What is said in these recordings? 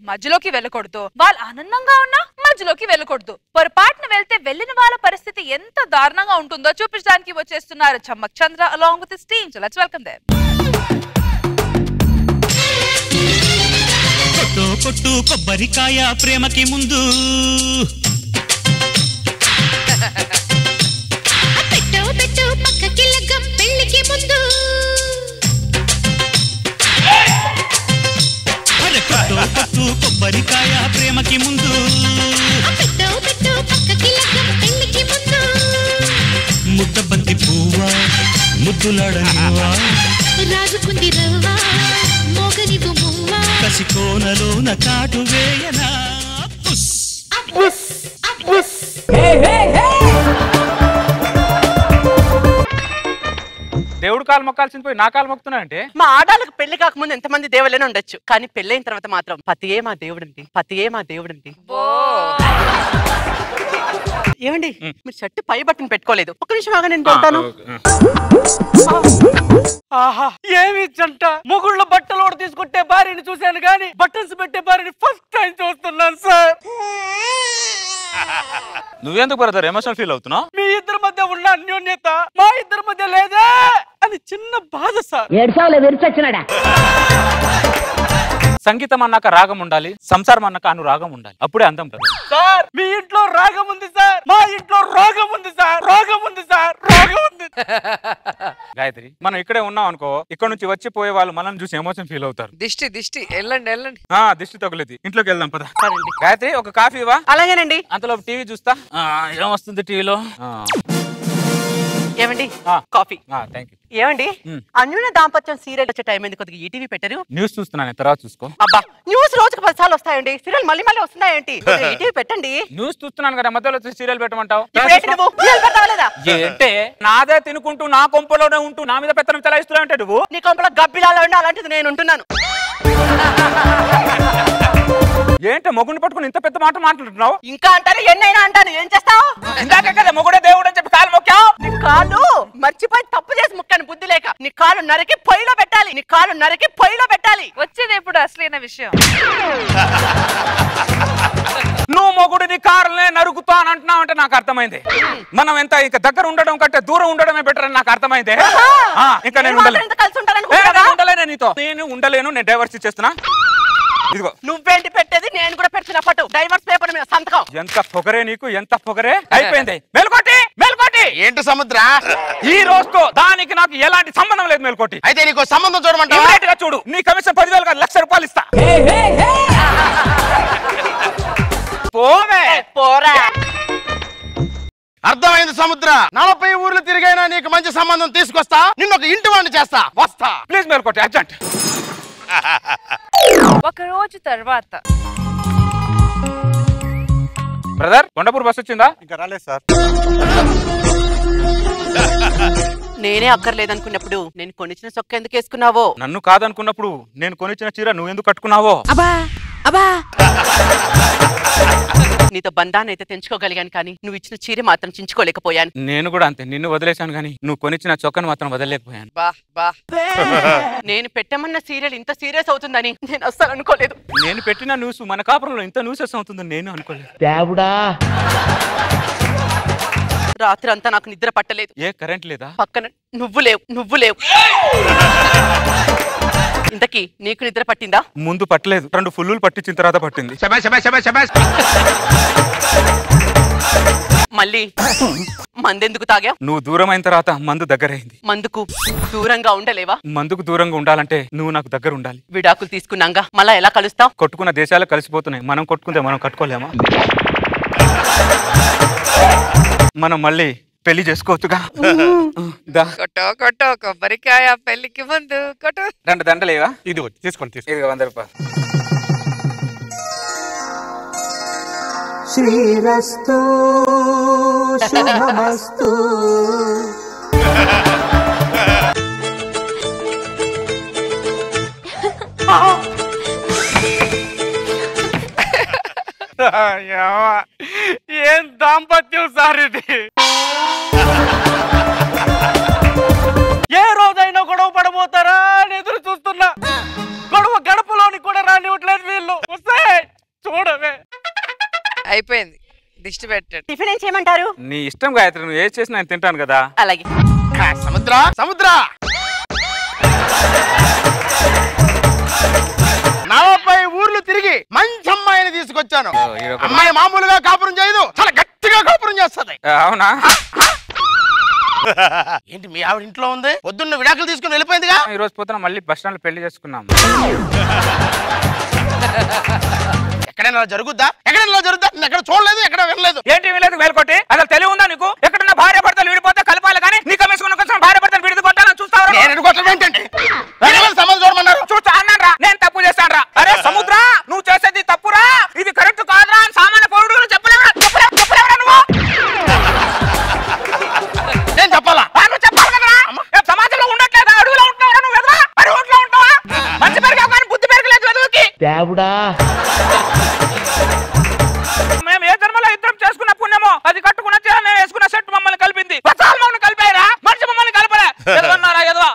మధ్యలోకి వెళ్ళకూడదు వాళ్ళు ఆనందంగా ఉన్నా మధ్యలోకి వెళ్ళకూడదు పొరపాటున వెళ్తే వెళ్ళిన వాళ్ళ పరిస్థితి ఎంత దారుణంగా ఉంటుందో చూపించడానికి వచ్చేస్తున్నారు Chammak Chandra along with team let's welcome there కొట్టు కొట్టు కొబ్బరికాయ ప్రేమకి ముందు పెట్టు పెట్టు పక్కకి లగ్గం పెళ్లికి ముందు అరే కొట్టు కొట్టు కొబ్బరికాయ ప్రేమకి ముందు పెట్టు పెట్టు పక్కకి లగ్గం పెళ్లికి ముందు ముద్దబంతి పువ్వా ముద్దులాడనివా రాజుకుంది రవ్వ మోగనివు మువ్వ కసి కోనలోన కాటు వేయనా పుస్ దేవుడు కాలు మొక్కాల్సింది పోయి నా కాలు మొక్కుతున్నా అంటే మా ఆడాలకు పెళ్లి కాకముందు ఎంతమంది దేవుళ్ళైనా ఉండొచ్చు కానీ పెళ్ళైన తర్వాత మాత్రం పతియే మా దేవుడండి పతియే మా దేవుడండి ఏమండి మీరు షర్ట్ పై బట్టన్ పెట్టుకోలేదు ఒక్క నిమిషం ఆగా నేను పెడతాను ఆహా ఏమి జంట మొగుళ్ళ బట్టలు కూడా తీసుకుంటే భార్యని చూశాను గాని బట్టన్స్ పెట్టే భార్యని ఫస్ట్ టైం చూస్తున్నాను సార్ నువ్వెందుకు బ్రదర్ ఎమోషనల్ ఫీల్ అవుతున్నావు మీ ఇద్దరి మధ్య ఉన్న అన్యోన్యత మా ఇద్దరి మధ్య లేదే అని చిన్న బాధ సార్ ఏడ్చావులే విరిచొచ్చినాడా సంగీతం అన్నాక రాగం ఉండాలి సంసారం అన్నాక అనురాగం ఉండాలి అప్పుడే అందం బ్రదర్ సార్ మీ ఇంట్లో రాగం ఉంది సార్ మా ఇంట్లో రోగం ఉంది సార్ రోగం ఉంది సార్ రోగం ఉంది గాయత్రి మనం ఇక్కడే ఉన్నాం అనుకో ఇక్కడ నుంచి వచ్చి పోయే వాళ్ళు మనల్ని చూసి ఎమోషన్ ఫీల్ అవుతారు దిష్టి దిష్టి వెళ్ళండి వెళ్ళండి ఆ దిష్టి తగులేదు ఇంట్లోకి వెళ్దాం పద గాయత్రి ఒక కాఫీ ఇవ్వా అలాగేనండి అంతలో టీవీ చూస్తా ఆ, ఏమొస్తుంది టీవీలో ఏమండి కాఫీ థ్యాంక్ యూ ఏమండి మ్. అన్యోన్య దాంపత్యం సీరియల్ వచ్చే టైం ఎందుకు కొద్దిగా ఈటీవీ పెట్టారు న్యూస్ చూస్తున్నాను తర్వాత చూసుకో అబ్బా న్యూస్ రోజుకు పది సార్లు వస్తాయండి సీరియల్ మళ్ళీ మళ్ళీ వస్తున్నాయేంటి ఈటీవీ పెట్టండి న్యూస్ చూస్తున్నాను కదా మధ్యలో వచ్చి సీరియల్ పెట్టమంటావు ఇప్పుడు ఏంటి నువ్వు సీరియల్ పెడతావా లేదా ఏంటే నాదే తినుకుంటూ నా కొంపలోనే ఉంటూ నా మీద పెత్తనం చెలాయిస్తున్నా అంటే నువ్వు నీ కొంపలో గబ్బిలాలో ఉండి అలాంటిది నేను ఉంటున్నాను ఏంటి మొగుడిని పట్టుకుని ఇంత పెద్ద మాట మాట్లాడుతున్నావు ఇంకా అంటారు ఎన్నైనా అంటాను ఏం చేస్తావు ఇందాక కదా మొగుడే దేవుడు అని చెప్పి కాలు మొక్కావు నీ కాలు మర్చిపోయి తప్పు చేసి ముక్కాను బుద్ధి లేక నీ కాలు నరికి పొయ్యిలో పెట్టాలి నీ కాలు నరికి పొయ్యిలో పెట్టాలి వచ్చేది ఎప్పుడు అసలైన విషయం నువ్వు మొగుడిని కారులే నరుకుతా అని అంటున్నావు అంటే నాకు అర్థమైంది మనం ఎంత ఇక దగ్గర ఉండడం కంటే దూరం ఉండడమే బెటర్ అని నాకు అర్థమైంది ఆ, ఇంకా నేను నేను మాత్రం ఉండలేను ఇంత కలిసి ఏ, ఉంటాననుకుంటున్నావా? నేను ఉండలేను నీతో నేను ఉండలేను నేను డైవర్స్ ఇచ్చేస్తున్నా ఇదిగో నువ్వేంటి పెట్టేది నేను కూడా పెడుతున్నా ఫోటో డైవర్స్ పేపర్ మీద సంతకం ఎంత పొగరే నీకు ఎంత పొగరే అయిపోయింది మేల్కోటి మేల్కోటి ఏంటి సముద్ర ఈ రోజుతో దానికి నాకు ఎలాంటి సంబంధం లేదు మేల్కోటి అయితే నీకు సంబంధం చూడమంటావా ఇమ్మీడియట్ గా చూడు నీ కమిషన్ పదివేలు కాదు లక్ష రూపాయలు ఇస్తా పోవే పోరా అర్థమైంది సముద్ర నలభై ఊర్లు తిరిగైనా నీకు మంచి సంబంధం తీసుకొస్తా నిన్ను ఒక ఇంటి వాడిని చేస్తా వస్తా ప్లీజ్ మేల్కోటి అర్జెంట్ ఒక రోజు తర్వాత బ్రదర్ కొండపూర్ బస్ వచ్చిందా ఇంకా రాలేదు సార్ నేనే అక్కర్లేదనుకున్నప్పుడు నేను కొనిచ్చిన సొక్క ఎందుకు వేసుకున్నావో నన్ను కాదనుకున్నప్పుడు నేను కొనిచ్చిన చీర నువ్వు ఎందుకు కట్టుకున్నావో అబా అబా నీతో బంధాన్ని అయితే తెంచుకోగలిగాను కానీ నువ్వు ఇచ్చిన చీర మాత్రం చించుకోలేకపోయాను నేను కూడా అంతే నిన్ను వదిలేశాను కానీ నువ్వు కొనిచ్చిన చొక్కను మాత్రం వదలలేకపోయాను బా బా నేను పెట్టమన్న సీరియల్ ఇంత సీరియస్ అవుతుందని నేను అస్సలు అనుకోలేదు నేను పెట్టిన న్యూస్ మన కాపురంలో ఇంత న్యూసెస్ అవుతుందని నేను అనుకోలేదు దేవుడా రాత్రి అంతా నాకు నిద్ర పట్టలేదు ఏ కరెంట్ లేదా పక్కన నువ్వు లేవు నువ్వు లేవు ఇంతకీ నీకు నిద్ర పట్టిందా ముందు పట్టలేదు రెండు ఫుల్లులు పట్టించిన తర్వాత పట్టింది మళ్ళీ మందెందుకు తాగా నువ్వు దూరం అయిన తర్వాత మందు దగ్గరైంది మందుకు దూరంగా ఉండలేవా మందుకు దూరంగా ఉండాలంటే నువ్వు నాకు దగ్గర ఉండాలి విడాకులు తీసుకున్నాగా మళ్ళా ఎలా కలుస్తావు కొట్టుకున్న దేశాలు కలిసిపోతున్నాయి మనం కొట్టుకుంటే మనం కట్టుకోలేమా మనం మళ్ళీ పెళ్లి చేసుకోవచ్చుగా దా. కొట్టో కొట్టో కొబ్బరికాయ పెళ్లికి ముందు కొట్టు రెండు దండలేవా ఇది తీసుకోండి తీసుకోండి ఇది వంద రూపాయలు శ్రీరస్తో శుభమస్తు ఏవ్వా, ఏం దాంపత్యం సార్ ఇది ఏ రోజైనా గొడవ పడము పోతారా అని ఎదురు చూస్తున్నా గొడవ గడపలోని కూడా రానివ్వట్లేదు వీళ్ళు వస్తే చూడవే అయిపోయింది దిష్టి పెట్టాడు టిఫిన్ ఏం చేయమంటారు నీ ఇష్టం గాయత్రి నువ్వు ఏది చేసినా నేను తింటాను కదా అలాగే ఆ, సముద్ర సముద్ర నలభై ఊర్లు తిరిగి మంచి అమ్మాయిని తీసుకొచ్చాను ఓ, ఈడొక- అమ్మాయి మామూలుగా కాపురం చేయదు చాలా గట్టిగా కాపురం చేస్తది ఆ, అవునా ఏంటి మీ ఆవిడ ఇంట్లో ఉంది పొద్దున్న విడాకులు తీసుకుని వెళ్ళిపోయిందిగా ఈ రోజు పొద్దున మళ్ళీ బస్ స్టాండ్ లో పెళ్లి చేసుకున్నాం ఎక్కడైనా ఇలా జరుగుద్దా ఎక్కడైనా ఇలా జరుగుద్దా నేను ఎక్కడ చూడలేదు ఎక్కడ వినలేదు ఏంటి వీలేదు వేలుకొట్టి అసలు తెలివి ఉందా నీకు ఎక్కడున్న భార్య భర్తలు విడిపోతే కలపాలి కానీ నీ కమిషన్ కోసం భార్య భర్తలు విడిది కొట్టాలని చూస్తావు నేను ఎడుకోవటం ఏంటండి వెళ్ళమని సంబంధం చూడమన్నారు చూస్తా అన్నారా నేను తప్పు చేశాను అరే సముద్ర నువ్వు చేసేది తప్పురా ఇది కరెక్ట్ కాదురా అని సామాన్య పౌరుడు చెప్పలేవరా చెప్పలేవరా చెప్పలేవరా నువ్వు నేను చెప్పాలా ఆ, నువ్వు చెప్పాలి కదరా ఏ, సమాజంలో ఉండట్లేదా అడుగులో ఉంటున్నావా నువ్వు ఎదురా అడుగు ఒంట్లో ఉంటావా మంచి పెరిగావు కానీ బుద్ధి పెరగలేదు చదువుకి మేము ఏ జన్మలో ఇద్దరం చేసుకున్న పుణ్యమో అది కట్టుకున్న చీర మేము వేసుకున్న సెట్ మమ్మల్ని కలిపింది బసాలు మమ్మల్ని కలిపాయిరా మనిషి మమ్మల్ని కలపలే ఎదవన్నారా ఎదవా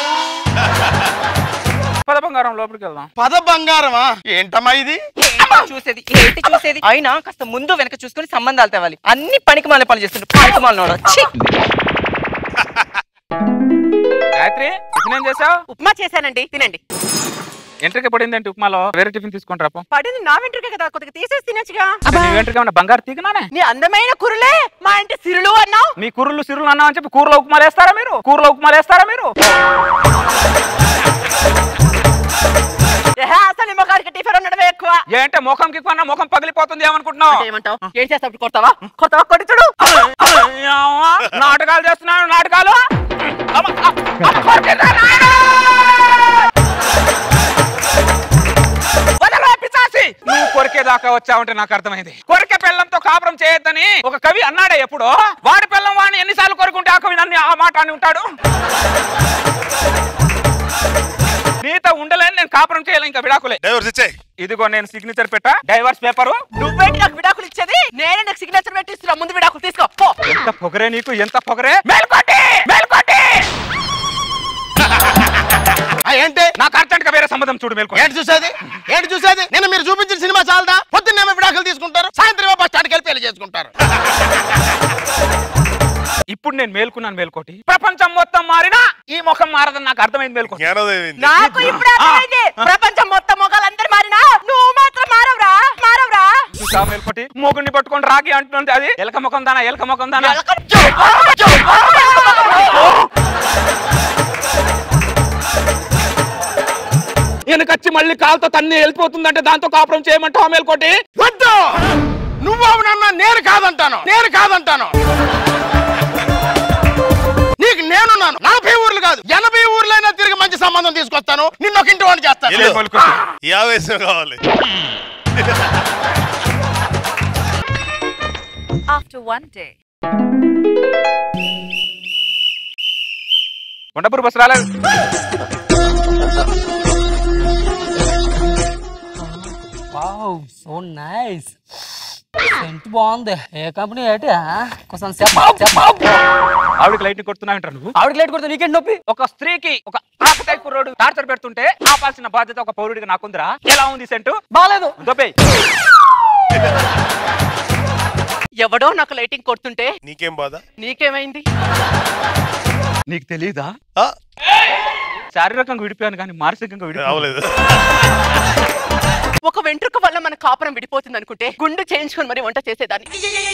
పద బంగారం లోపలికి వెళ్దాం పద బంగారమా ఏంటమ్మా ఇది చూసేది ఏంటి చూసేది అయినా కాస్త ముందు వెనక చూసుకుని సంబంధాలు తేవాలి అన్ని పనికి మాల పనులు చేస్తుండే పనికి మాల గాయత్రి టిఫిన్ ఏం చేసావు ఉప్మా చేశానండి తినండి ఎంట్రీకి పడింది ఏంటి ఉప్మాలో వేరే టిఫిన్ తీసుకొని రాపో పడింది నా వెంట్రుకే కదా కొద్దిగా తీసేసి తినొచ్చుగా నీ వెంట్రుక ఏమన్నా బంగారు తీగనానే నీ అందమైన కురులే మా ఇంటి సిరులు అన్నావు మీ కుర్రులు సిరులు అన్నా అని చెప్పి కూరలో ఉప్మా వేస్తారా మీరు కూరలో ఉప్మా వేస్తారా మీరు ఏహే, అసలు నీ ముఖానికి టిఫిన్ ఉండడమే ఎక్కువ ఏంటే ముఖంకి కొన్న ముఖం పగిలిపోతుంది ఏమనుకుంటున్నావు అంటే ఏమంటావు ఏం చేస్తావు కొడతావా కొడతావా కొట్టి చూడు అయ్యవ్వా, నాటకాలు చేస్తున్నాను నాటకాలు అమ్మ, అమ్మ, కొట్టిందా నాయనా? వదలవే పిశాచి! నువ్వు కొరికేదాకా వచ్చావంటే నాకు అర్థమైంది కొరికే పిల్లంతో కాపురం చేయొద్దని ఒక కవి అన్నాడే ఎప్పుడో వాడి పిల్లం వాడిని ఎన్నిసార్లు కొరుకుంటే ఆ కవి నన్ను ఆ మాట అని ఉంటాడు నీతో ఉండలేని నేను కాపురం చేయాలి ఇంకా విడాకులే డైవర్స్ ఇచ్చాయి ఇదిగో నేను సిగ్నేచర్ పెట్టా డైవర్స్ పేపరు నువ్వేంటి నాకు విడాకులు ఇచ్చేది నేనే నాకు సిగ్నేచర్ పెట్టి ఇస్తున్నా ముందు విడాకులు తీసుకో పో ఎంత పొగరే నీకు ఎంత పొగరే మేల్కోటి మేల్కోటి ఆ, ఏంటి నాకు అర్జెంట్ గా వేరే సంబంధం చూడు మేల్కోటి ఏంటి చూసేది ఏంటి చూసేది నేను మీరు చూపించిన సినిమా చాలదా పొద్దున్నేమో విడాకులు తీసుకుంటారు సాయంత్రం బస్ స్టాండ్కి వెళ్ళి పెళ్లి చేసుకుంటారు ఇప్పుడు నేను మేల్కున్నాను మేల్కోటి ప్రపంచం మొత్తం మారినా ఈ ముఖం మారదని నాకు అర్థమైంది మేల్కోటి జ్ఞానోదయం అయింది. నాకు ఇప్పుడు అర్థమైంది ప్రపంచం మొత్తం మొగాలందరూ మారినా నువ్వు మాత్రం మారవరా మారవరా చూసా మేల్కోటి మూగుని పట్టుకొని రాకి అంటుంది అది ఎలక ముఖం దానా ఎలక ముఖం దానా వెనకచ్చి మళ్ళీ కాలుతో తన్ని వెళ్ళిపోతుందంటే దాంతో కాపురం చేయమంటావా మేల్కోటి వద్దు నువ్వు అవునన్నా నేను కాదంటాను నేను కాదంటాను నీకు నేనున్నాను నలభై ఊర్లు కాదు ఎనభై ఊర్లైనా తిరిగి మంచి సంబంధం తీసుకొస్తాను నిన్ను ఒక ఇంటి వాడిని చేస్తాను వెళ్ళు. మేల్కోటి ఈ ఆవేశం కావాలి After one day. Kondapur bus రాలేదు వావ్ సో నైస్ సెంట్ బాగుంది ఏ కంపెనీ ఏంటి కొంచెం చెప్ప చెప్ప ఆవిడకి లైట్ కొడుతున్నావు నువ్వు ఆవిడకి లేట్ కొడితే నీకేంటి నొప్పి ఒక స్త్రీకి ఒక ఆపకాయ కుర్రోడు టార్చర్ పెడుతుంటే ఆపాల్సిన బాధ్యత ఒక పౌరుడికి నాకుందిరా ఎలా ఉంది సెంటు బాగాలేదు దొబ్బేయ్ ఎవడో నాకు లైటింగ్ కొడుతుంటే నీకేం బాధ నీకేమైంది నీకు తెలీదా ఆ, శారీరకంగా విడిపోయాను కానీ మానసికంగా విడిపోయాను అవలేదు ఒక వెంట్రుక వల్ల మన కాపురం విడిపోతుంది అనుకుంటే గుండు చేయించుకొని మరి వంట చేసేదాన్ని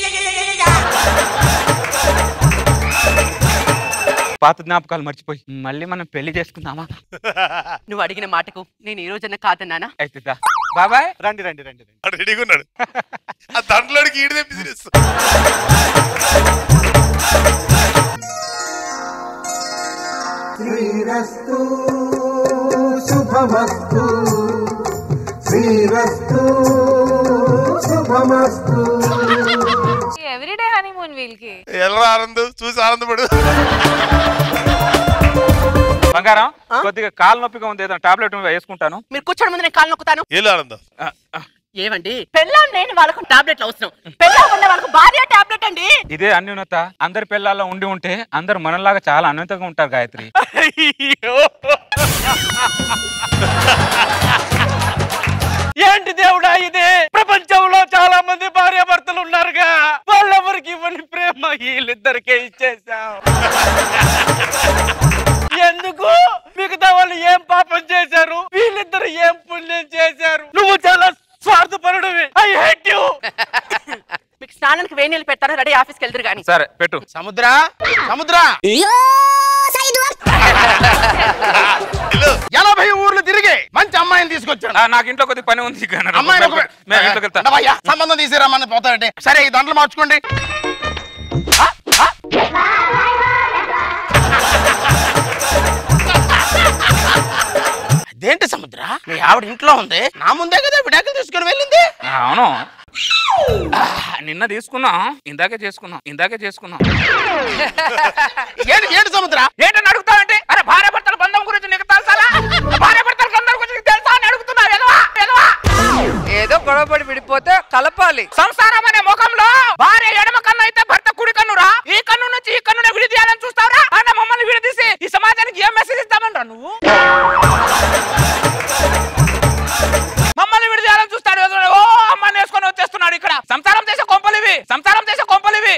పాత జ్ఞాపకాలు మర్చిపోయి మళ్ళీ మనం పెళ్లి చేసుకుందామా నువ్వు అడిగిన మాటకు నేను ఈ రోజున కాదన్నానా అయితే దా. బాబాయ్ రండి రండి రండి రండి వాడు రెడీగా ఉన్నాడు ఆ దండలోడికి ఈడిదే బిజినెస్ శ్రీరస్తు శుభమస్తు శ్రీరస్తు శుభమస్తు ఎవ్రీడే హనీమూన్ వీళ్ళకి ఎలా ఆనందం చూసి ఆనందపడు బంగారం కొద్దిగా కాలు నొప్పిగా ఉంది ఏదైనా టాబ్లెట్ వేసుకుంటాను మీరు కూర్చోడం ముందు నేను కాళ్ళు నొక్కుతాను ఏలు ఆనందం ఆ, ఆ. ఏమండి పెళ్ళాం లేని వాళ్ళకు టాబ్లెట్లు అవసరం పెళ్ళాం ఉన్న వాళ్ళకు భార్య టాబ్లెట్ ఏంటండి ఇదే అన్యూనత అందరి పిల్లల్లో ఉండి ఉంటే అందరు మనలాగా చాలా అన్యూనతగా ఉంటారు గాయత్రి అయ్యో ఏంటి దేవుడా ఇది ప్రపంచంలో చాలా మంది భార్యాభర్తలు ఉన్నారుగా వాళ్ళెవరికి ఇవ్వని ప్రేమ వీళ్ళిద్దరికే ఇచ్చేసాం ఎందుకు మిగతా వాళ్ళు ఏం పాపం చేశారు వీళ్ళిద్దరు ఏం పుణ్యం చేశారు నువ్వు చాలా స్వార్థపరుడివి ఐ హేట్ యు మీకు స్నానానికి వేడి నీళ్ళు పెడతాను రెడీ ఆఫీస్కి వెళ్తారు కానీ సరే పెట్టు సముద్ర సముద్ర ఎనభై ఊర్లు తిరిగి మంచి అమ్మాయిని తీసుకొచ్చాడు ఆ, నాకు ఇంట్లో కొద్దిగా పని ఉంది ఇక. అమ్మాయిని ఒక మేము ఇంట్లోకి వెళ్తాం ఉండవయ్యా, సంబంధం తీసిరమ్మని పోతాడంటే సరే ఈ దండలు మార్చుకోండి ఆ, ఆ. అదేంటి సముద్ర మీ ఆవిడ ఇంట్లో ఉంది నా ముందే కదా విడాకులు తీసుకుని వెళ్ళింది అవును ఆ, నిన్న తీసుకున్నాం ఇందాకే చేసుకున్నాం ఇందాకే చేసుకున్నాం ఏంటి ఏంటి సముద్ర ఏంటని అడుగుతావంటే అరే భార్య భర్తల బంధం గురించి నీకు తెలుసా భార్య భర్తల బంధం గురించి నీకు తెలుసా అని అడుగుతున్నావు ఎదవా ఎదవా ఏదో గొడవపడి విడిపోతే కలపాలి సంసారం అనే ముఖంలో భార్య ఎడమ కన్ను అయితే భర్త కుడి కన్నురా ఈ కన్ను నుంచి ఈ కన్నుని విడిదీయాలని చూస్తావురా అన్న మమ్మల్ని విడదీసి ఈ సమాజానికి ఏం మెసేజ్ ఇస్తామంటా నువ్వు మమ్మల్ని విడదీయాలని చూస్తాడు ఎదురు ఓ అమ్మని వేసుకొని వచ్చేస్తున్నాడు ఇక్కడ సంసారం చేసే కొంపలివి సంసారం చేసే కొంపలివి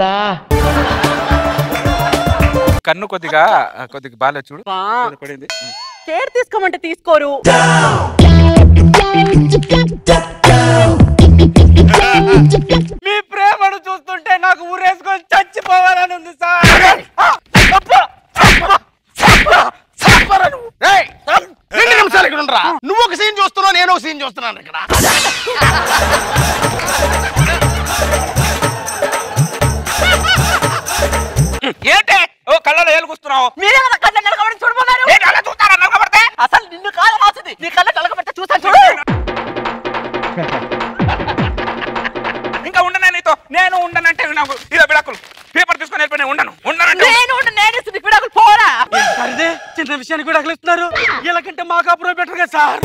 కన్ను కొద్దిగా కొద్దిగా బాగా చూడు పడింది కేర్ తీసుకోమంటే తీసుకోరు మీ ప్రేమను చూస్తుంటే నాకు ఊరేసుకొని చచ్చిపోవాలని ఉంది సార్ రేయ్, రెండు నిమిషాలు ఇక్కడ ఉండరా నువ్వు ఒక సీన్ చూస్తున్నావు నేను ఒక సీన్ చూస్తున్నాను ఇక్కడ ఏంటే ఓ కళ్ళలో ఏలుగుస్తున్నావు మీరే కదా కళ్ళ నిలకబడి చూడబోతారు ఏంటి అలా చూస్తారా నలగబడితే అసలు నిన్ను కాదు రాసింది నీ కళ్ళ నిలకబడితే చూసాను చూడు ఇంకా ఉండనే నీతో నేను ఉండనంటే నాకు ఇదో బిడాకులు పేపర్ తీసుకొని వెళ్ళిపోయి నేను ఉండను ఉండనంటే నేను ఉండు, నేను ఇస్తుంది విడాకులు పోరా సరిదే చిన్న విషయానికి కూడా అగలిస్తున్నారు వీళ్ళకంటే మా కాపురం బెటర్ కదా సార్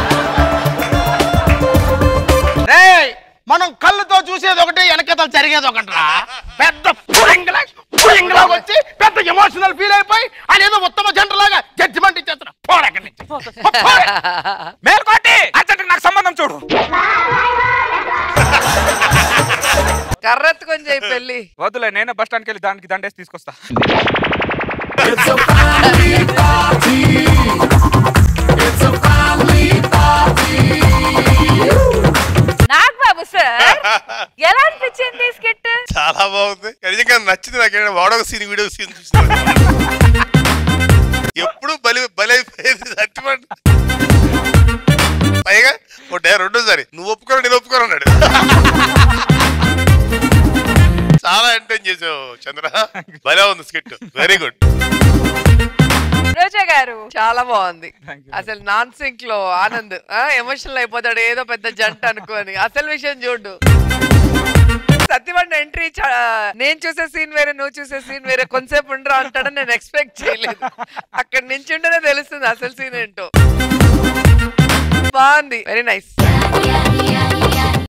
రేయ్ మనం కళ్ళతో చూసేది ఒకటి వెనకతలు జరిగేది ఒకటిరా పెద్ద పుడింగ్లా పుడింగ్లా వచ్చి పెద్ద ఎమోషనల్ ఫీల్ అయిపోయి ఆయన ఏదో ఉత్తమ జంటలాగా జడ్జిమెంట్ ఇచ్చేస్తున్నా పోడక్కడి నుంచి పో, పోరే. మేల్కోటి అర్జెంట్ నాకు సంబంధం చూడు కర్రెత్తుకొని చేయి పెళ్ళి వద్దులే నేనే బస్ స్టాండ్కి వెళ్ళి దానికి దండేసి తీసుకొస్తా నాగ్ బాబు సార్ ఎలా అనిపించింది స్కిట్ చాలా బాగుంది నిజంగా నచ్చింది నాకు వాడొక సీన్ వీడియో సీన్ చూస్తాను ఎప్పుడు బలి బలైపోయేది సత్యమంట పైగా ఒకటే రెండోసారి నువ్వు ఒప్పుకోరు నేను ఒప్పుకోను అన్నాడు చాలా ఎంటైన్ చేసావు చంద్ర భలే ఉంది స్కిట్ వెరీ గుడ్ రోజా గారు చాలా బాగుంది Thank you. అసలు నాన్ సింక్ లో ఆనంద్ ఎమోషనల్ అయిపోతాడు ఏదో పెద్ద జంట అనుకోని అసలు విషయం చూడు సత్యవాడి ఎంట్రీ నేను చూసే సీన్ వేరే నువ్వు చూసే సీన్ వేరే కొంతసేపు ఉండరా అంటాడని నేను ఎక్స్పెక్ట్ చేయలేదు అక్కడ నుంచి ఉంటేనే తెలుస్తుంది అసలు సీన్ ఏంటో బాగుంది వెరీ నైస్